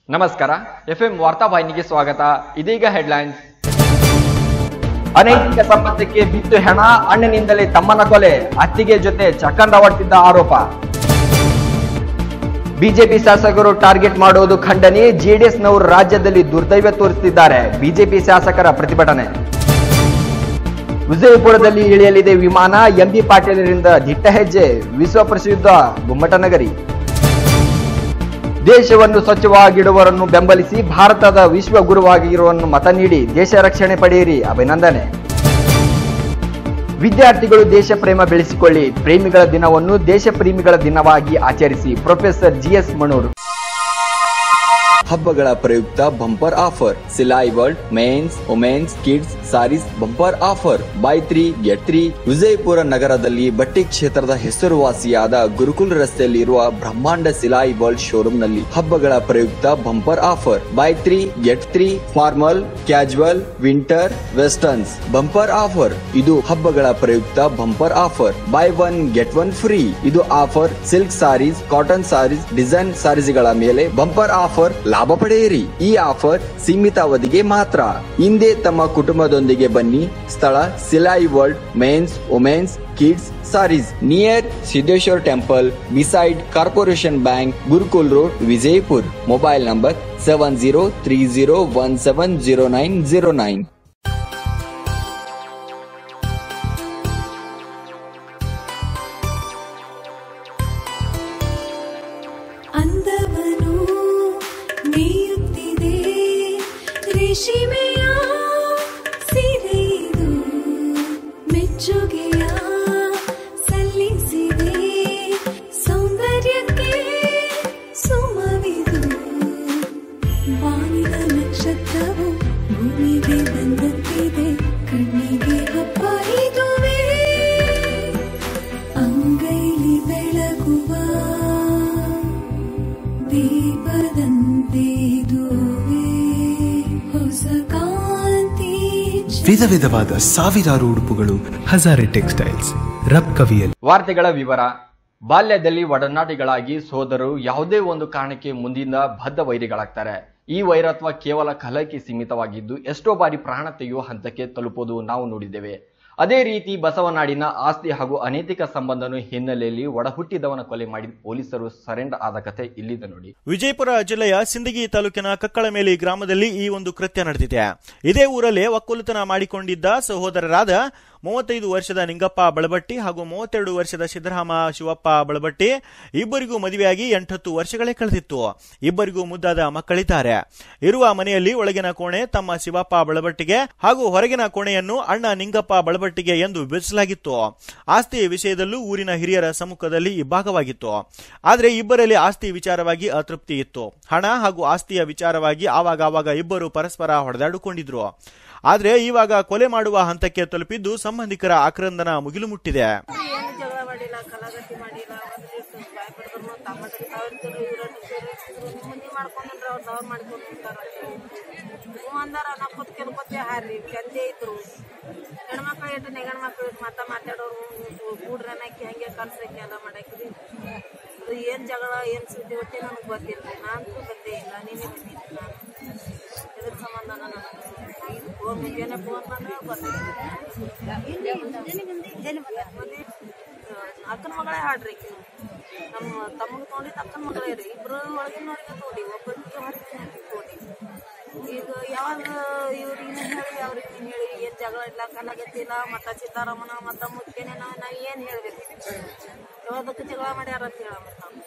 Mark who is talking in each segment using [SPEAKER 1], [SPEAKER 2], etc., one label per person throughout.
[SPEAKER 1] ನಮಸ್ಕಾರ ಎಫ್ಎಂ ವಾರ್ತಾವಾಹಿನಿಗೆ ಸ್ವಾಗತ ಇದೀಗ ಹೆಡ್ಲೈನ್ಸ್ ಅನೈತಿಕ ಸಂಬಂಧಕ್ಕೆ ಬಿತ್ತು ಹೆಣ ಅಣ್ಣನಿಂದಲೇ ತಮ್ಮನ ಕೊಲೆ ಅತ್ತಿಗೆ ಜೊತೆ ಚಕ್ಕಂದವಾಡ್ತಿದ್ದ ಆರೋಪ ಬಿಜೆಪಿ ಶಾಸಕರು ಟಾರ್ಗೆಟ್ ಮಾಡುವುದು ಖಂಡನೆ ಜೆಡಿಎಸ್ನವರು ರಾಜ್ಯದಲ್ಲಿ ದುರ್ದೈವ ತೋರಿಸುತ್ತಿದ್ದಾರೆ ಬಿಜೆಪಿ ಶಾಸಕರ ಪ್ರತಿಭಟನೆ ವಿಜಯಪುರದಲ್ಲಿ ಇಳಿಯಲಿದೆ ವಿಮಾನ ಎಂಬಿ ಪಾಟೀಲರಿಂದ ದಿಟ್ಟ ಹೆಜ್ಜೆ ವಿಶ್ವ ಪ್ರಸಿದ್ಧ ಗುಮ್ಮಟನಗರಿ ದೇಶವನ್ನು ಸ್ವಚ್ಛವಾಗಿಡುವವರನ್ನು ಬೆಂಬಲಿಸಿ ಭಾರತದ ವಿಶ್ವ ಗುರುವಾಗಿರುವನ್ನು ಮತ ನೀಡಿ ದೇಶ ರಕ್ಷಣೆ ಪಡೆಯಿರಿ ಅಭಿನಂದನೆ ವಿದ್ಯಾರ್ಥಿಗಳು ದೇಶ ಪ್ರೇಮ ಬೆಳೆಸಿಕೊಳ್ಳಿ ಪ್ರೇಮಿಗಳ ದಿನವನ್ನು ದೇಶ ಪ್ರೇಮಿಗಳ ದಿನವಾಗಿ ಆಚರಿಸಿ ಪ್ರೊಫೆಸರ್ ಜಿಎಸ್ ಮಣೂರ್
[SPEAKER 2] ಹಬ್ಬಗಳ ಪ್ರಯುಕ್ತ bumper offer Silai world men's women's kids sarees bumper offer buy three get three Vijayapura ನಗರದಲ್ಲಿ ಬಟ್ಟೆ ಕ್ಷೇತ್ರದ ಹೆಸರುವಾಸಿಯಾದ ಗುರುಕುಲ್ ರಸ್ತೆಯಲ್ಲಿ ಇರುವ ಬ್ರಹ್ಮಾಂಡ ಸಿಲಾಯಿ ವರ್ಲ್ಡ್ ಶೋರೂಮ್ ನಲ್ಲಿ ಹಬ್ಬಗಳ ಪ್ರಯುಕ್ತ bumper offer buy three get three formal casual winter westerns bumper offer ಇದು ಹಬ್ಬಗಳ ಪ್ರಯುಕ್ತ bumper offer buy one get one free ಇದು offer silk sarees cotton sarees design ಸಾರೀಸ್ಗಳ ಮೇಲೆ ಬಂಪರ್ ಆಫರ್ ಲಾಭ ಪಡೆಯಿರಿ ಈ ಆಫರ್ ಸೀಮಿತ ಅವಧಿಗೆ ಮಾತ್ರ ಹಿಂದೆ ತಮ್ಮ ಕುಟುಂಬದೊಂದಿಗೆ ಬನ್ನಿ ಸ್ಥಳ Silai world men's women's kids sarees near Siddheshwar temple beside corporation bank Gurukul road Vijayapur mobile number seven zero three zero one seven zero nine zero nine
[SPEAKER 3] ಅಂದವನು ಮೇಯುತ್ತಿದೆ ರೇಷಿಮೆಯ ಸೀರೆಯಿದು ಮೆಚ್ಚುಗೆಯ ಸಲ್ಲಿಸಿದೆ ಸೌಂದರ್ಯಕ್ಕೆ ಸುಮವಿದು ಬಾನಿನ ನಕ್ಷತ್ರವು ಭೂಮಿಗೆ ಬಂದಂತಿದೆ ಕಣ್ಣಿಗೆ ಹಬ್ಬ ಇದುವೇ ಅಂಗೈಲಿ ಬೆಳಗುವ ದೀಪದಂತೆ ಇದುವೇ ಹೊಸ ಕಾಂತಿ
[SPEAKER 4] ವಿಧ ವಿಧವಾದ ಸಾವಿರಾರು ಉಡುಪುಗಳು ಹಜಾರೆ ಟೆಕ್ಸ್ಟೈಲ್ಸ್ ರಬ್ ಕವಿಯಲ್
[SPEAKER 1] ವಾರ್ತೆಗಳ ವಿವರ ಬಾಲ್ಯದಲ್ಲಿ ಒಡನಾಡಿಗಳಾಗಿ ಸೋದರು ಯಾವುದೇ ಒಂದು ಕಾರಣಕ್ಕೆ ಮುಂದಿನ ಬದ್ಧ ವೈರಿಗಳಾಗ್ತಾರೆ ಈ ವೈರತ್ವ ಕೇವಲ ಕಲಕ್ಕೆ ಸೀಮಿತವಾಗಿದ್ದು ಎಷ್ಟೋ ಬಾರಿ ಪ್ರಾಣ ತೆಗೆಯುವ ಹಂತಕ್ಕೆ ತಲುಪುವುದು ನಾವು ನೋಡಿದ್ದೇವೆ ಅದೇ ರೀತಿ ಬಸವನಾಡಿನ ಆಸ್ತಿ ಹಾಗೂ ಅನೈತಿಕ ಸಂಬಂಧನ ಹಿನ್ನೆಲೆಯಲ್ಲಿ ಒಡಹುಟ್ಟಿದವನ ಕೊಲೆ ಮಾಡಿ ಪೊಲೀಸರು ಸರೆಂಡರ್ ಆದ ಕತೆ ಇಲ್ಲಿದೆ ನೋಡಿ
[SPEAKER 5] ವಿಜಯಪುರ ಜಿಲ್ಲೆಯ ಸಿಂದಗಿ ತಾಲೂಕಿನ ಕಕ್ಕಳಮೇಲಿ ಗ್ರಾಮದಲ್ಲಿ ಈ ಒಂದು ಕೃತ್ಯ ನಡೆದಿದೆ ಇದೇ ಊರಲ್ಲಿ ಒಕ್ಕಲುತನ ಮಾಡಿಕೊಂಡಿದ್ದ ಸಹೋದರರಾದ ಮೂವತ್ತೈದು ವರ್ಷದ ನಿಂಗಪ್ಪ ಬಳಬಟ್ಟಿ ಹಾಗೂ ಮೂವತ್ತೆರಡು ವರ್ಷದ ಸಿದ್ದರಾಮ ಶಿವಪ್ಪ ಬಳಬಟ್ಟಿ ಇಬ್ಬರಿಗೂ ಮದುವೆಯಾಗಿ ಎಂಟತ್ತು ವರ್ಷಗಳೇ ಕಳೆದಿತ್ತು ಇಬ್ಬರಿಗೂ ಮುದ್ದಾದ ಮಕ್ಕಳಿದ್ದಾರೆ ಇರುವ ಮನೆಯಲ್ಲಿ ಒಳಗಿನ ಕೋಣೆ ತಮ್ಮ ಶಿವಪ್ಪ ಬಳಬಟ್ಟಿಗೆ ಹಾಗೂ ಹೊರಗಿನ ಕೋಣೆಯನ್ನು ಅಣ್ಣ ನಿಂಗಪ್ಪ ಬಳಬಟ್ಟಿಗೆ ಎಂದು ವಿಭಜಿಸಲಾಗಿತ್ತು ಆಸ್ತಿ ವಿಷಯದಲ್ಲೂ ಊರಿನ ಹಿರಿಯರ ಸಮ್ಮುಖದಲ್ಲಿ ಇಬ್ಬಾಗವಾಗಿತ್ತು ಆದರೆ ಇಬ್ಬರಲ್ಲಿ ಆಸ್ತಿ ವಿಚಾರವಾಗಿ ಅತೃಪ್ತಿ ಇತ್ತು ಹಣ ಹಾಗೂ ಆಸ್ತಿಯ ವಿಚಾರವಾಗಿ ಆವಾಗ ಆವಾಗ ಇಬ್ಬರು ಪರಸ್ಪರ ಹೊಡೆದಾಡಿಕೊಂಡಿದ್ರು ಆದ್ರೆ ಇವಾಗ ಕೊಲೆ ಮಾಡುವ ಹಂತಕ್ಕೆ ತಲುಪಿದ್ದು ಸಂಬಂಧಿಕರ ಆಕ್ರಂದನ ಮುಗಿಲು ಮುಟ್ಟಿದೆ
[SPEAKER 6] ಏನು ಜಗಳ ಮಾಡಿಲ್ಲ ಕಲಾಗತಿ ಮಾಡಿಲ್ಲ ಒಂದು ದಿವಸ ಬಾಯ್ ಬಿಡಿದ್ರು ತಮ್ಮದಲ್ಲಿ ತಾವಂತರು ಇರೋದು ಮುಂದೆ ಮಾಡ್ಕೊಂಡ್ರೆ ಅವ್ರು ಅವ್ರು ಮಾಡ್ಕೊಂಡು ಹೋಗ್ತಾರ ಹ್ಞೂ ಅಂದಾರ ನಾ ಕೂತ್ ಕೆಲ್ಕೊತ್ತೆ ಹಾರ್ರಿ ಚಂದೇ ಇದ್ರು ಹೆಣ್ಮಕ್ಳು ಇಟ್ಟು ನೆಗಣ್ ಮಕ್ಳು ಮತ್ತ ಮಾತಾಡೋರು ಕೂಡ್ರನಾಕಿ ಹಂಗೆ ಕಲ್ಸಕ್ಕೆ ಎಲ್ಲ ಮಾಡಾಕಿರಿ ಅದು ಏನ್ ಜಗಳ ಏನ್ ಸುದ್ದಿ ಒಟ್ಟೆ ನನಗೆ ಗೊತ್ತಿಲ್ಲ ನಾನು ಬಂದೇ ಇಲ್ಲ ನೀನೇ ಬಂದಿದ್ದೆ ನಾನು ಇದ್ರ ಸಂಬಂಧ ನನಗೆ ಫೋನ್ ಮುಂಜಾನೆ ಫೋನ್ ಬಂದ್ರೆ ಗೊತ್ತಿಲ್ಲ ಅಕ್ಕನ ಮಗಳೇ ಹಾಡ್ರಿ ಈಕಿ. ನಮ್ಮ ತಮ್ಮಗ್ ನೋಡಿ ಅಕ್ಕನ ಮಗಳೇ ರೀ ಇಬ್ರು ಒಳಗಿನ ಒಳಗೆ ನೋಡಿ ಒಬ್ಬರಿಗೆ ಹೊರಗಿನ ನೋಡಿ ಈಗ ಯಾವಾಗ ಇವ್ರಿಗೆ ಹೇಳಿ ಅವ್ರಿಗೆ ಹೇಳಿ ಏನ್ ಜಗಳ ಇಲ್ಲ ಕಲಾಗತ್ತಿಲ್ಲ ಮತ್ತ ಸಿದ್ದಾರಾಮನ ಮತ್ತ ಮುಖ್ಯನೇ ನಾವ್ ನಾವ್ ಏನ್ ಹೇಳ್ಬೇಕು ಯಾವ್ದಕ್ಕೆ ಜಗಳ ಮಾಡ್ಯಾರ ಅಂತ ಹೇಳ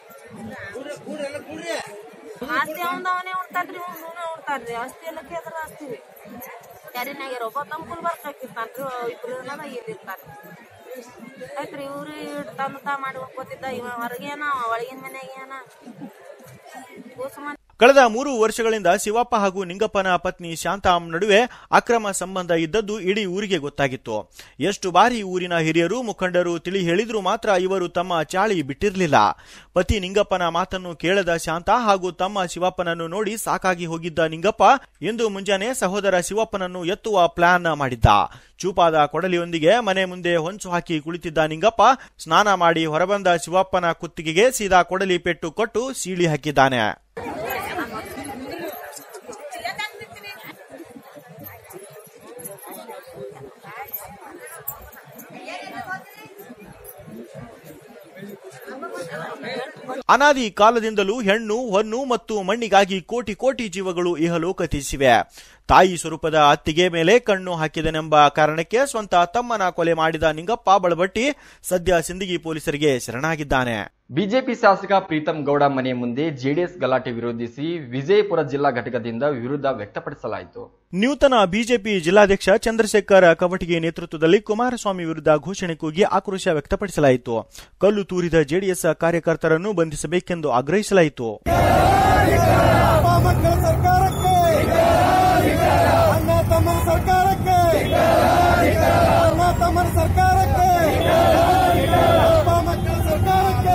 [SPEAKER 6] ಆಸ್ತಿ ಅವಂದ ಅವನೇ ಉಣ್ತಾನ್ರಿ ಅವ್ನು ಅವನೇ ಉಣ್ತಾನ್ರಿ ಆಸ್ತಿ ಎಲ್ಲ ಕೇದ್ರ ಆಸ್ತಿ ರೀ ಯಾರಿನಾಗ್ಯಾರ ಒಬ್ಬ ತಮ್ಮ ಕುಲ್ ಬರ್ತಾಕಿರ್ತಾನ್ರಿ ಇಬ್ರು ಜನ ಇಲ್ಲಿ ಇರ್ತಾರ ಆಯ್ತ್ರಿ ಇವ್ರು ತಮ್ಮ ತಾ ಮಾಡಿ ಹೋಗ್ಕೋತಿದ್ದ ಇವ ಹೊರಗೇನ ಒಳಗಿನ ಮನೆಗೆ ಏನ ಕೂಸು
[SPEAKER 5] ಕಳೆದ ಮೂರು ವರ್ಷಗಳಿಂದ ಶಿವಪ್ಪ ಹಾಗೂ ನಿಂಗಪ್ಪನ ಪತ್ನಿ ಶಾಂತಾಮ್ ನಡುವೆ ಅಕ್ರಮ ಸಂಬಂಧ ಇದ್ದದ್ದು ಇಡೀ ಊರಿಗೆ ಗೊತ್ತಾಗಿತ್ತು ಎಷ್ಟು ಬಾರಿ ಊರಿನ ಹಿರಿಯರು ಮುಖಂಡರು ತಿಳಿ ಹೇಳಿದ್ರೂ ಮಾತ್ರ ಇವರು ತಮ್ಮ ಚಾಳಿ ಬಿಟ್ಟಿರಲಿಲ್ಲ ಪತಿ ನಿಂಗಪ್ಪನ ಮಾತನ್ನು ಕೇಳದ ಶಾಂತ ಹಾಗೂ ತಮ್ಮ ಶಿವಪ್ಪನನ್ನು ನೋಡಿ ಸಾಕಾಗಿ ಹೋಗಿದ್ದ ನಿಂಗಪ್ಪ ಇಂದು ಮುಂಜಾನೆ ಸಹೋದರ ಶಿವಪ್ಪನನ್ನು ಎತ್ತುವ ಪ್ಲಾನ್ ಮಾಡಿದ್ದ ಚೂಪಾದ ಕೊಡಲಿಯೊಂದಿಗೆ ಮನೆ ಮುಂದೆ ಹೊಂಚು ಹಾಕಿ ಕುಳಿತಿದ್ದ ನಿಂಗಪ್ಪ ಸ್ನಾನ ಮಾಡಿ ಹೊರಬಂದ ಶಿವಪ್ಪನ ಕುತ್ತಿಗೆಗೆ ಸೀದಾ ಕೊಡಲಿ ಪೆಟ್ಟು ಕೊಟ್ಟು ಸೀಳಿ ಹಾಕಿದ್ದಾನೆ ಅನಾದಿ ಕಾಲದಿಂದಲೂ ಹೆಣ್ಣು ಹೊನ್ನು ಮತ್ತು ಮಣ್ಣಿಗಾಗಿ ಕೋಟಿ ಕೋಟಿ ಜೀವಗಳು ಇಹಲೋಕ ತ್ಯಜಿಸಿವೆ ತಾಯಿ ಸ್ವರೂಪದ ಅತ್ತಿಗೆ ಮೇಲೆ ಕಣ್ಣು ಹಾಕಿದನೆಂಬ ಕಾರಣಕ್ಕೆ ಸ್ವಂತ ತಮ್ಮನ ಕೊಲೆ ಮಾಡಿದ ನಿಂಗಪ್ಪ ಬಳಬಟ್ಟಿ ಸದ್ಯ ಸಿಂದಗಿ ಪೊಲೀಸರಿಗೆ ಶರಣಾಗಿದ್ದಾನೆ
[SPEAKER 1] ಬಿಜೆಪಿ ಶಾಸಕ ಪ್ರೀತಂ ಗೌಡ ಮನೆ ಮುಂದೆ ಜೆಡಿಎಸ್ ಗಲಾಟೆ ವಿರೋಧಿಸಿ ವಿಜಯಪುರ ಜಿಲ್ಲಾ ಘಟಕದಿಂದ ವಿರೋಧ ವ್ಯಕ್ತಪಡಿಸಲಾಯಿತು
[SPEAKER 5] ನೂತನ ಬಿಜೆಪಿ ಜಿಲ್ಲಾಧ್ಯಕ್ಷ ಚಂದ್ರಶೇಖರ್ ಕವಟಿಗೆ ನೇತೃತ್ವದಲ್ಲಿ ಕುಮಾರಸ್ವಾಮಿ ವಿರುದ್ಧ ಘೋಷಣೆ ಕೂಗಿ ಆಕ್ರೋಶ ವ್ಯಕ್ತಪಡಿಸಲಾಯಿತು ಕಲ್ಲು ತೂರಿದ ಜೆಡಿಎಸ್ ಕಾರ್ಯಕರ್ತರನ್ನು ಬಂಧಿಸಬೇಕೆಂದು ಆಗ್ರಹಿಸಲಾಯಿತು
[SPEAKER 7] ಮಕ್ಕಳ ಸರ್ಕಾರಕ್ಕೆ ಅಣ್ಣ ತಮ್ಮನ ಸರ್ಕಾರಕ್ಕೆ ಅಣ್ಣ ತಮ್ಮನ ಸರ್ಕಾರಕ್ಕೆ ಅಪ್ಪ ಮಕ್ಕಳ ಸರ್ಕಾರಕ್ಕೆ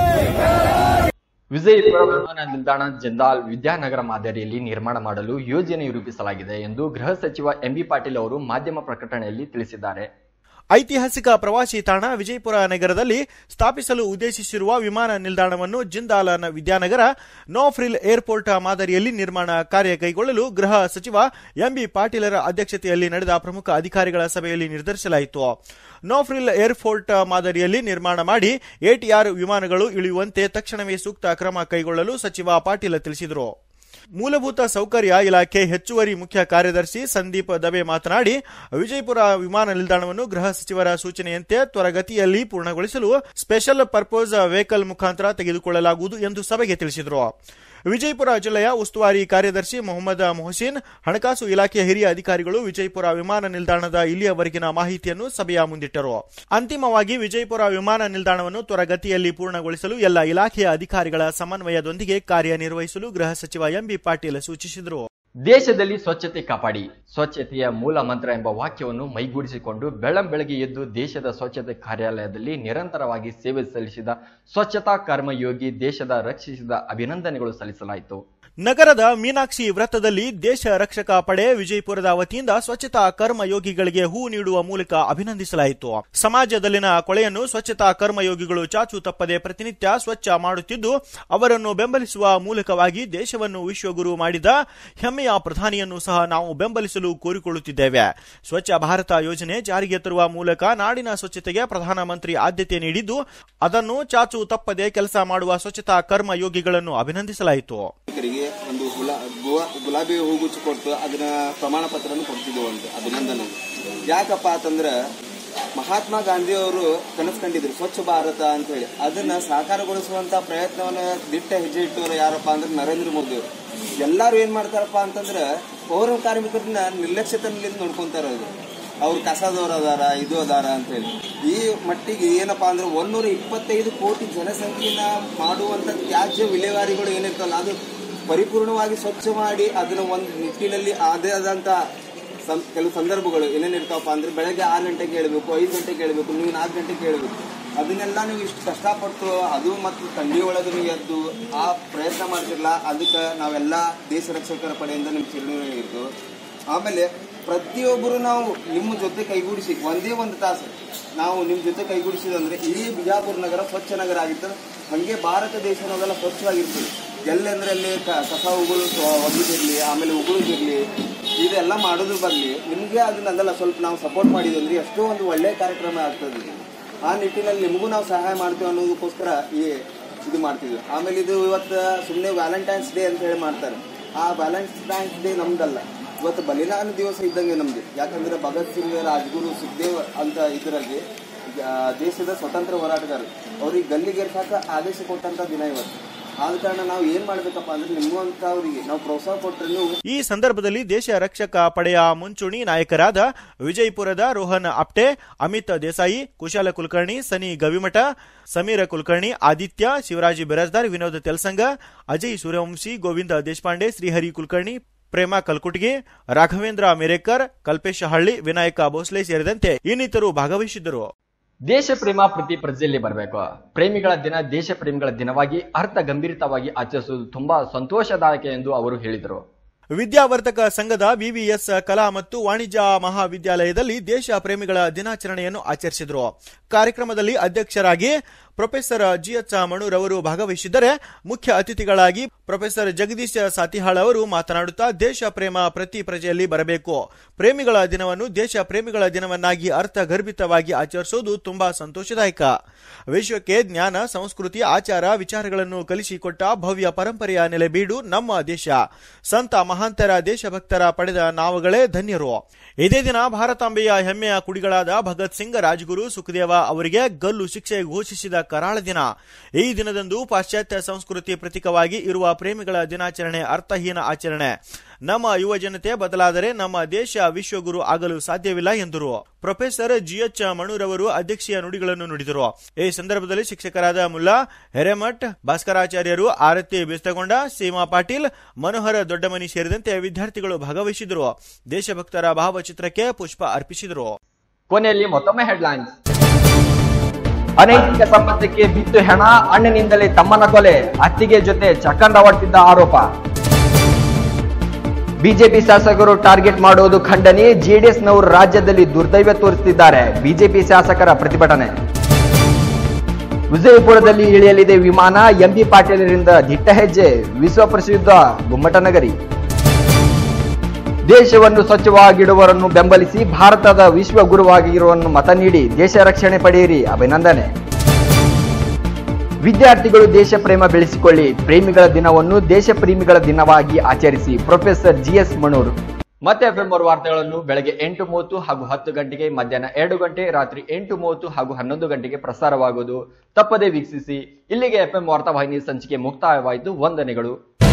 [SPEAKER 1] ವಿಜಯಪುರ ವಿಮಾನ ನಿಲ್ದಾಣ ಜಿಂದಾಲ್ ವಿದ್ಯಾನಗರ ಮಾದರಿಯಲ್ಲಿ ನಿರ್ಮಾಣ ಮಾಡಲು ಯೋಜನೆ ರೂಪಿಸಲಾಗಿದೆ ಎಂದು ಗೃಹ ಸಚಿವ ಎಂಬಿ ಪಾಟೀಲ್ ಅವರು ಮಾಧ್ಯಮ ಪ್ರಕಟಣೆಯಲ್ಲಿ ತಿಳಿಸಿದ್ದಾರೆ
[SPEAKER 5] ಐತಿಹಾಸಿಕ ಪ್ರವಾಸಿ ತಾಣ ವಿಜಯಪುರ ನಗರದಲ್ಲಿ ಸ್ಥಾಪಿಸಲು ಉದ್ದೇಶಿಸಿರುವ ವಿಮಾನ ನಿಲ್ದಾಣವನ್ನು ಜಿಂದಾಲ್ ನ ವಿದ್ಯಾನಗರ ನೋ ಫ್ರಿಲ್ ಏರ್ಪೋರ್ಟ್ ಮಾದರಿಯಲ್ಲಿ ನಿರ್ಮಾಣ ಕಾರ್ಯ ಕೈಗೊಳ್ಳಲು ಗೃಹ ಸಚಿವ ಎಂಬಿ ಪಾಟೀಲರ ಅಧ್ಯಕ್ಷತೆಯಲ್ಲಿ ನಡೆದ ಪ್ರಮುಖ ಅಧಿಕಾರಿಗಳ ಸಭೆಯಲ್ಲಿ ನಿರ್ಧರಿಸಲಾಯಿತು ನೋ ಫ್ರಿಲ್ ಏರ್ಪೋರ್ಟ್ ಮಾದರಿಯಲ್ಲಿ ನಿರ್ಮಾಣ ಮಾಡಿ ಎಟಿಆರ್ ವಿಮಾನಗಳು ಇಳಿಯುವಂತೆ ತಕ್ಷಣವೇ ಸೂಕ್ತ ಕ್ರಮ ಕೈಗೊಳ್ಳಲು ಸಚಿವ ಪಾಟೀಲ ತಿಳಿಸಿದರು ಮೂಲಭೂತ ಸೌಕರ್ಯ ಇಲಾಖೆ ಹೆಚ್ಚುವರಿ ಮುಖ್ಯ ಕಾರ್ಯದರ್ಶಿ ಸಂದೀಪ್ ದಬೆ ಮಾತನಾಡಿ ವಿಜಯಪುರ ವಿಮಾನ ನಿಲ್ದಾಣವನ್ನು ಗೃಹ ಸಚಿವರ ಸೂಚನೆಯಂತೆ ತ್ವರಗತಿಯಲ್ಲಿ ಪೂರ್ಣಗೊಳಿಸಲು ಸ್ಪೆಷಲ್ ಪರ್ಪೋಸ್ ವೆಹಿಕಲ್ ಮುಖಾಂತರ ತೆಗೆದುಕೊಳ್ಳಲಾಗುವುದು ಎಂದು ಸಭೆಗೆ ತಿಳಿಸಿದರು ವಿಜಯಪುರ ಜಿಲ್ಲೆಯ ಉಸ್ತುವಾರಿ ಕಾರ್ಯದರ್ಶಿ ಮೊಹಮ್ಮದ್ ಮೊಹಸಿನ್ ಹಣಕಾಸು ಇಲಾಖೆಯ ಹಿರಿಯ ಅಧಿಕಾರಿಗಳು ವಿಜಯಪುರ ವಿಮಾನ ನಿಲ್ದಾಣದ ಇಲ್ಲಿಯವರೆಗಿನ ಮಾಹಿತಿಯನ್ನು ಸಭೆಯ ಮುಂದಿಟ್ಟರು ಅಂತಿಮವಾಗಿ ವಿಜಯಪುರ ವಿಮಾನ ನಿಲ್ದಾಣವನ್ನು ತ್ವರಗತಿಯಲ್ಲಿ ಪೂರ್ಣಗೊಳಿಸಲು ಎಲ್ಲ ಇಲಾಖೆಯ ಅಧಿಕಾರಿಗಳ ಸಮನ್ವಯದೊಂದಿಗೆ ಕಾರ್ಯನಿರ್ವಹಿಸಲು ಗೃಹ ಸಚಿವ ಎಂಬಿ ಪಾಟೀಲ್ ಸೂಚಿಸಿದರು
[SPEAKER 1] ದೇಶದಲ್ಲಿ ಸ್ವಚ್ಛತೆ ಕಾಪಾಡಿ ಸ್ವಚ್ಛತೆಯ ಮೂಲ ಮಂತ್ರ ಎಂಬ ವಾಕ್ಯವನ್ನು ಮೈಗೂಡಿಸಿಕೊಂಡು ಬೆಳ್ಳಂ ಬೆಳಗ್ಗೆ ಎದ್ದು ದೇಶದ ಸ್ವಚ್ಛತೆ ಕಾರ್ಯಾಲಯದಲ್ಲಿ ನಿರಂತರವಾಗಿ ಸೇವೆ ಸಲ್ಲಿಸಿದ ಸ್ವಚ್ಛತಾ ಕರ್ಮಯೋಗಿ ದೇಶದ ರಕ್ಷಿಸಿದ ಅಭಿನಂದನೆಗಳು ಸಲ್ಲಿಸಲಾಯಿತು
[SPEAKER 5] ನಗರದ ಮೀನಾಕ್ಷಿ ವೃತ್ತದಲ್ಲಿ ದೇಶ ರಕ್ಷಕ ಪಡೆ ವಿಜಯಪುರದ ವತಿಯಿಂದ ಸ್ವಚ್ಛತಾ ಕರ್ಮಯೋಗಿಗಳಿಗೆ ಹೂ ನೀಡುವ ಮೂಲಕ ಅಭಿನಂದಿಸಲಾಯಿತು ಸಮಾಜದಲ್ಲಿನ ಕೊಳೆಯನ್ನು ಸ್ವಚ್ಛತಾ ಕರ್ಮಯೋಗಿಗಳು ಚಾಚು ತಪ್ಪದೆ ಪ್ರತಿನಿತ್ಯ ಸ್ವಚ್ಛ ಮಾಡುತ್ತಿದ್ದು ಅವರನ್ನು ಬೆಂಬಲಿಸುವ ಮೂಲಕವಾಗಿ ದೇಶವನ್ನು ವಿಶ್ವಗುರು ಮಾಡಿದ ಹೆಮ್ಮೆಯ ಪ್ರಧಾನಿಯನ್ನು ಸಹ ನಾವು ಬೆಂಬಲಿಸಲು ಕೋರಿಕೊಳ್ಳುತ್ತಿದ್ದೇವೆ ಸ್ವಚ್ಛ ಭಾರತ ಯೋಜನೆ ಜಾರಿಗೆ ತರುವ ಮೂಲಕ ನಾಡಿನ ಸ್ವಚ್ಛತೆಗೆ ಪ್ರಧಾನಮಂತ್ರಿ ಆದ್ಯತೆ ನೀಡಿದ್ದು ಅದನ್ನು ಚಾಚು ತಪ್ಪದೆ ಕೆಲಸ ಮಾಡುವ ಸ್ವಚ್ಛತಾ ಕರ್ಮಯೋಗಿಗಳನ್ನು ಅಭಿನಂದಿಸಲಾಯಿತು
[SPEAKER 8] ನಾಗರಿಕರಿಗೆ ಒಂದು ಗುಲಾ ಗುವಾ- ಗುಲಾಬಿ ಹೂಗುಚ್ಚು ಕೊಟ್ಟು ಅದನ್ನ ಪ್ರಮಾಣ ಪತ್ರವನ್ನು ಕೊಡ್ತಿದ್ದೆವು ಅಂತ ಅಭಿನಂದನೆ ಯಾಕಪ್ಪ ಅಂತಂದ್ರೆ ಮಹಾತ್ಮ ಗಾಂಧಿ ಅವರು ಕನಸು ಕಂಡಿದ್ರು ಸ್ವಚ್ಛ ಭಾರತ ಅಂತ ಹೇಳಿ ಅದನ್ನ ಸಾಕಾರಗೊಳಿಸುವಂತ ಪ್ರಯತ್ನವನ್ನ ದಿಟ್ಟ ಹೆಜ್ಜೆ ಇಟ್ಟವರು ಯಾರಪ್ಪ ಅಂದ್ರೆ ನರೇಂದ್ರ ಮೋದಿ ಅವರು ಎಲ್ಲಾರು ಏನ್ ಮಾಡ್ತಾರಪ್ಪ ಅಂತಂದ್ರೆ ಪೌರ ಕಾರ್ಮಿಕರನ್ನ ನಿರ್ಲಕ್ಷ್ಯತನದಿಂದ ನೋಡ್ಕೊಂತಾರ ಅದು ಅವ್ರು ಕಸದವ್ರು ಅದಾರ ಇದು ಅದಾರ ಅಂತ ಹೇಳಿ ಈ ಮಟ್ಟಿಗೆ ಏನಪ್ಪಾ ಅಂದ್ರೆ ಒಂದೂರ ಇಪ್ಪತ್ತೈದು ಕೋಟಿ ಜನಸಂಖ್ಯೆನ ಮಾಡುವಂತ ತ್ಯಾಜ್ಯ ವಿಲೇವಾರಿಗಳು ಏನಿರ್ತಲ್ಲ ಅದು ಪರಿಪೂರ್ಣವಾಗಿ ಸ್ವಚ್ಛ ಮಾಡಿ ಅದನ್ನ ಒಂದು ನಿಟ್ಟಿನಲ್ಲಿ ಅದೇ ಆದಂತ ಸಂ- ಕೆಲವು ಸಂದರ್ಭಗಳು ಏನೇನಿರ್ತಾವಪ್ಪ ಅಂದ್ರೆ ಬೆಳಗ್ಗೆ ಆರು ಗಂಟೆಗೆ ಹೇಳ್ಬೇಕು ಐದು ಗಂಟೆಗೆ ಹೇಳ್ಬೇಕು ನೀವು ನಾಲ್ಕು ಗಂಟೆಗೆ ಹೇಳ್ಬೇಕು ಅದನ್ನೆಲ್ಲ ನೀವು ಇಷ್ಟು ಕಷ್ಟಪಟ್ಟು ಅದು ಮತ್ತು ಥಂಡಿ ಒಳಗೆ ನೀವು ಎದ್ದು ಆ ಪ್ರಯತ್ನ ಮಾಡ್ತಿರಲ್ಲ ಅದಕ್ಕೆ ನಾವೆಲ್ಲ ದೇಶ ರಕ್ಷಕರ ಪಡೆಯಿಂದ ನಿಮ್ಗೆ ಚಿರಣಿಗೆ ಇರ್ತು ಆಮೇಲೆ ಪ್ರತಿಯೊಬ್ಬರು ನಾವು ನಿಮ್ಮ ಜೊತೆ ಕೈಗೂಡಿಸಿ ಒಂದೇ ಒಂದು ತಾಸು ನಾವು ನಿಮ್ಮ ಜೊತೆ ಕೈಗೂಡಿಸಿದಂದ್ರೆ ಇಡೀ ಬಿಜಾಪುರ ನಗರ ಸ್ವಚ್ಛ ನಗರ ಆಗಿರ್ತದೆ ಹಾಗೆ ಭಾರತ ದೇಶ ನಾವೆಲ್ಲ ಸ್ವಚ್ಛವಾಗಿರ್ತದೆ ಎಲ್ಲೆಂದ್ರೆ ಅಲ್ಲಿ ಕ- ಕಸ ಉಗುಳು ಒಗ್ದಿರ್ಲಿ ಆಮೇಲೆ ಉಗುಳುದಿರ್ಲಿ ಇದೆಲ್ಲ ಮಾಡೋದ್ರ ಬದಲಿ ನಿಮಗೆ ಅದನ್ನೆಲ್ಲ ಸ್ವಲ್ಪ ನಾವು ಸಪೋರ್ಟ್ ಮಾಡಿದ್ವಿ ಅಂದ್ರೆ ಎಷ್ಟೋ ಒಂದು ಒಳ್ಳೆಯ ಕಾರ್ಯಕ್ರಮ ಆಗ್ತದೆ ಇದು. ಆ ನಿಟ್ಟಿನಲ್ಲಿ ನಿಮಗೂ ನಾವು ಸಹಾಯ ಮಾಡ್ತೀವಿ ಅನ್ನೋದಕ್ಕೋಸ್ಕರ ಈ ಇದು ಮಾಡ್ತಿದ್ವಿ ಆಮೇಲೆ ಇದು ಇವತ್ತು ಸುಮ್ಮನೆ ವ್ಯಾಲೆಂಟೈನ್ಸ್ ಡೇ ಅಂತ ಹೇಳಿ ಮಾಡ್ತಾರೆ ಆ ವ್ಯಾಲೆಂಟೈನ್ಸ್ ಡೇ ನಮ್ದಲ್ಲ ಇವತ್ತು ಬಲಿದಾನ ದಿವಸ ಇದ್ದಂಗೆ ನಮ್ದು ಯಾಕಂದ್ರೆ ಭಗತ್ ಸಿಂಗ್ ರಾಜ್ಗುರು ಸುಖದೇವ್ ಅಂತ ಇದರಲ್ಲಿ ಆ, ದೇಶದ ಸ್ವತಂತ್ರ ಹೋರಾಟಗಾರರು ಅವ್ರಿಗೆ ಗಲ್ಲಿಗೇರ್ಸಾಕ ಆದೇಶ ಕೊಟ್ಟಂತ ದಿನ ಇವತ್ತು ಆದ ಕಾರಣ ನಾವು ಏನ್ ಮಾಡ್ಬೇಕಪ್ಪ ಅಂದ್ರೆ ನಿಮ್ಮಂತವ್ರಿಗೆ ನಾವು ಪ್ರೋತ್ಸಾಹ ಕೊಟ್ಟರೆ ನೀವು
[SPEAKER 5] ಈ ಸಂದರ್ಭದಲ್ಲಿ ದೇಶ ರಕ್ಷಕ ಪಡೆಯ ಮುಂಚೂಣಿ ನಾಯಕರಾದ ವಿಜಯಪುರದ ರೋಹನ್ ಆಪ್ಟೆ ಅಮಿತ್ ದೇಸಾಯಿ ಕುಶಾಲ ಕುಲಕರ್ಣಿ ಸನಿ ಗವಿಮಠ ಸಮೀರ ಕುಲಕರ್ಣಿ ಆದಿತ್ಯ ಶಿವರಾಜ್ ಬಿರಾಜ್ದಾರ್ ವಿನೋದ್ ತೆಲ್ಸಂಗ ಅಜಯ್ ಸೂರ್ಯವಂಶಿ ಗೋವಿಂದ ದೇಶಪಾಂಡೆ ಶ್ರೀಹರಿ ಕುಲಕರ್ಣಿ ಪ್ರೇಮ ಕಲ್ಕುಟಿಗೆ ರಾಘವೇಂದ್ರ ಮಿರೇಕರ್ ಕಲ್ಪೇಶ್ ಹಳ್ಳಿ ವಿನಾಯಕ ಭೋಸ್ಲೆ ಸೇರಿದಂತೆ ಇನ್ನಿತರು ಭಾಗವಹಿಸಿದ್ದರು
[SPEAKER 1] ದೇಶ ಪ್ರೇಮ ಪ್ರತಿ ಪ್ರಜೆಯಲ್ಲಿ ಬರಬೇಕು ಪ್ರೇಮಿಗಳ ದಿನ ದೇಶ ಪ್ರೇಮಿಗಳ ದಿನವಾಗಿ ಅರ್ಥ ಗಂಭೀರತವಾಗಿ ಆಚರಿಸುವುದು ತುಂಬಾ ಸಂತೋಷದಾಯಕ ಎಂದು ಅವರು ಹೇಳಿದರು
[SPEAKER 5] ವಿದ್ಯಾವರ್ಧಕ ಸಂಘದ ವಿವಿಎಸ್ ಕಲಾ ಮತ್ತು ವಾಣಿಜ್ಯ ಮಹಾವಿದ್ಯಾಲಯದಲ್ಲಿ ದೇಶ ಪ್ರೇಮಿಗಳ ದಿನಾಚರಣೆಯನ್ನು ಆಚರಿಸಿದರು ಕಾರ್ಯಕ್ರಮದಲ್ಲಿ ಅಧ್ಯಕ್ಷರಾಗಿ ಪ್ರೊಫೆಸರ್ ಜಿಎಚ್ ಮಣೂರವರು ಭಾಗವಹಿಸಿದ್ದರೆ ಮುಖ್ಯ ಅತಿಥಿಗಳಾಗಿ ಪ್ರೊಫೆಸರ್ ಜಗದೀಶ್ ಸಾತಿಹಾಳ್ ಅವರು ಮಾತನಾಡುತ್ತಾ ದೇಶ ಪ್ರೇಮ ಪ್ರತಿ ಪ್ರಜೆಯಲ್ಲಿ ಬರಬೇಕು ಪ್ರೇಮಿಗಳ ದಿನವನ್ನು ದೇಶ ಪ್ರೇಮಿಗಳ ದಿನವನ್ನಾಗಿ ಅರ್ಥಗರ್ಭಿತವಾಗಿ ಆಚರಿಸುವುದು ತುಂಬಾ ಸಂತೋಷದಾಯಕ ವಿಶ್ವಕ್ಕೆ ಜ್ಞಾನ ಸಂಸ್ಕೃತಿ ಆಚಾರ ವಿಚಾರಗಳನ್ನು ಕಲಿಸಿಕೊಟ್ಟ ಭವ್ಯ ಪರಂಪರೆಯ ನೆಲೆಬೀಡು ನಮ್ಮ ದೇಶ ಸಂತ ಮಹಾಂತರ ದೇಶಭಕ್ತರ ಪಡೆದ ನಾವುಗಳೇ ಧನ್ಯರು ಇದೇ ದಿನ ಭಾರತಾಂಬೆಯ ಹೆಮ್ಮೆಯ ಕುಡಿಗಳಾದ ಭಗತ್ ಸಿಂಗ್ ರಾಜ್ಗುರು ಸುಖದೇವ ಅವರಿಗೆ ಗಲ್ಲು ಶಿಕ್ಷೆ ಘೋಷಿಸಿದ ಕರಾಳ ದಿನ ಈ ದಿನದಂದು ಪಾಶ್ಚಾತ್ಯ ಸಂಸ್ಕೃತಿ ಪ್ರತೀಕವಾಗಿ ಇರುವ ಪ್ರೇಮಿಗಳ ದಿನಾಚರಣೆ ಅರ್ಥಹೀನ ಆಚರಣೆ ನಮ್ಮ ಯುವ ಜನತೆ ಬದಲಾದರೆ ನಮ್ಮ ದೇಶ ವಿಶ್ವಗುರು ಆಗಲು ಸಾಧ್ಯವಿಲ್ಲ ಎಂದರು ಪ್ರೊಫೆಸರ್ ಜಿಎಚ್ ಮಣೂರವರು ಅಧ್ಯಕ್ಷೀಯ ನುಡಿಗಳನ್ನು ನುಡಿದರು ಈ ಸಂದರ್ಭದಲ್ಲಿ ಶಿಕ್ಷಕರಾದ ಮುಲ್ಲಾ ಹಿರೇಮಠ್ ಭಾಸ್ಕರಾಚಾರ್ಯರು ಆರತಿ ಬಿಸ್ತಗೊಂಡ ಸೀಮಾ ಪಾಟೀಲ್ ಮನೋಹರ ದೊಡ್ಡಮನಿ ಸೇರಿದಂತೆ ವಿದ್ಯಾರ್ಥಿಗಳು ಭಾಗವಹಿಸಿದರು ದೇಶಭಕ್ತರ ಭಾವಚಿತ್ರಕ್ಕೆ ಪುಷ್ಪ ಅರ್ಪಿಸಿದರು
[SPEAKER 1] ಕೊನೆಯಲ್ಲಿ ಮತ್ತೊಮ್ಮೆ ಹೆಡ್ಲೈನ್ಸ್ ಅನೈತಿಕ ಸಂಬಂಧಕ್ಕೆ ಬಿತ್ತು ಹೆಣ ಅಣ್ಣನಿಂದಲೇ ತಮ್ಮನ ಕೊಲೆ ಅತ್ತಿಗೆ ಜೊತೆ ಚಕ್ಕಂಡವಾಡ್ತಿದ್ದ ಆರೋಪ ಬಿಜೆಪಿ ಶಾಸಕರು ಟಾರ್ಗೆಟ್ ಮಾಡುವುದು ಖಂಡನೆ ಜೆಡಿಎಸ್ನವರು ರಾಜ್ಯದಲ್ಲಿ ದುರ್ದೈವ ತೋರಿಸುತ್ತಿದ್ದಾರೆ ಬಿಜೆಪಿ ಶಾಸಕರ ಪ್ರತಿಭಟನೆ ವಿಜಯಪುರದಲ್ಲಿ ಇಳಿಯಲಿದೆ ವಿಮಾನ ಎಂಬಿ ಪಾಟೀಲರಿಂದ ದಿಟ್ಟ ಹೆಜ್ಜೆ ವಿಶ್ವ ಪ್ರಸಿದ್ಧ ಗುಮ್ಮಟನಗರಿ ದೇಶವನ್ನು ಸ್ವಚ್ಛವಾಗಿಡುವವರನ್ನು ಬೆಂಬಲಿಸಿ ಭಾರತದ ವಿಶ್ವ ಗುರುವಾಗಿರುವವನ್ನು ಮತ ನೀಡಿ ದೇಶ ರಕ್ಷಣೆ ಪಡೆಯಿರಿ ಅಭಿನಂದನೆ ವಿದ್ಯಾರ್ಥಿಗಳು ದೇಶ ಪ್ರೇಮ ಬೆಳೆಸಿಕೊಳ್ಳಿ ಪ್ರೇಮಿಗಳ ದಿನವನ್ನು ದೇಶ ಪ್ರೇಮಿಗಳ ದಿನವಾಗಿ ಆಚರಿಸಿ ಪ್ರೊಫೆಸರ್ ಜಿಎಸ್ ಮಣೂರು ಮತ್ತೆ ಎಫ್ಎಂ ವಾರ್ತೆಗಳನ್ನು ಬೆಳಗ್ಗೆ ಎಂಟು ಮೂವತ್ತು ಹಾಗೂ ಹತ್ತು ಗಂಟೆಗೆ ಮಧ್ಯಾಹ್ನ ಎರಡು ಗಂಟೆ ರಾತ್ರಿ ಎಂಟು ಮೂವತ್ತು ಹಾಗೂ ಹನ್ನೊಂದು ಗಂಟೆಗೆ ಪ್ರಸಾರವಾಗುವುದು ತಪ್ಪದೇ ವೀಕ್ಷಿಸಿ ಇಲ್ಲಿಗೆ ಎಫ್ಎಂ ವಾರ್ತಾವಾಹಿನಿ ಸಂಚಿಕೆ ಮುಕ್ತಾಯವಾಯಿತು ವಂದನೆಗಳು